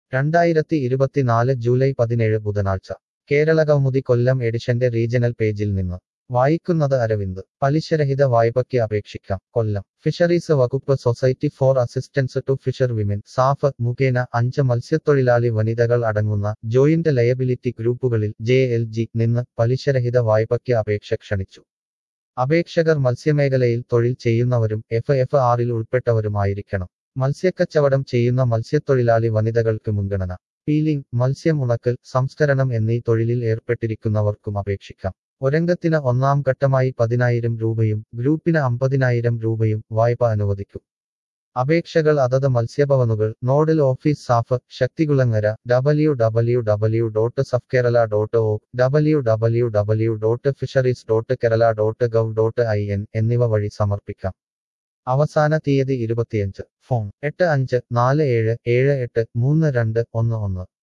രണ്ടായിരത്തി ഇരുപത്തിനാല് ജൂലൈ പതിനേഴ് ബുധനാഴ്ച കേരളകൗമുദി കൊല്ലം എഡിഷന്റെ റീജണൽ പേജിൽ നിന്ന് വായിക്കുന്നത് അരവിന്ദ് പലിശരഹിത വായ്പയ്ക്ക് അപേക്ഷിക്കാം കൊല്ലം ഫിഷറീസ് വകുപ്പ് society for assistance to fisherwomen SAF മുഖേന അഞ്ച് മത്സ്യത്തൊഴിലാളി വനിതകൾ അടങ്ങുന്ന ജോയിന്റ് ലയബിലിറ്റി ഗ്രൂപ്പുകളിൽ ജെ എൽ ജി നിന്ന് പലിശരഹിത വായ്പയ്ക്ക് അപേക്ഷ ക്ഷണിച്ചു അപേക്ഷകർ മത്സ്യമേഖലയിൽ തൊഴിൽ ചെയ്യുന്നവരും എഫ് എഫ് ആറിൽ ഉൾപ്പെട്ടവരുമായിരിക്കണം മത്സ്യക്കച്ചവടം ചെയ്യുന്ന മത്സ്യത്തൊഴിലാളി വനിതകൾക്ക് മുൻഗണന പീലിംഗ് മത്സ്യം ഉണക്കൽ സംസ്കരണം എന്നീ തൊഴിലിൽ ഏർപ്പെട്ടിരിക്കുന്നവർക്കും അപേക്ഷിക്കാം ഒരംഗത്തിന് ഒന്നാം ഘട്ടമായി പതിനായിരം രൂപയും ഗ്രൂപ്പിന് അമ്പതിനായിരം രൂപയും വായ്പ അനുവദിക്കും അപേക്ഷകൾ അതത് മത്സ്യഭവനുകൾ nodal office SAF Sakthikulangara W W W dot SAF Kerala dot O W W W dot fisheries dot Kerala dot gov dot I N എന്നിവ വഴി സമർപ്പിക്കാം അവസാന തീയതി ഇരുപത്തിയഞ്ച് ഫോൺ എട്ട് അഞ്ച് നാല് ഏഴ് ഏഴ് എട്ട് മൂന്ന് രണ്ട് ഒന്ന് ഒന്ന്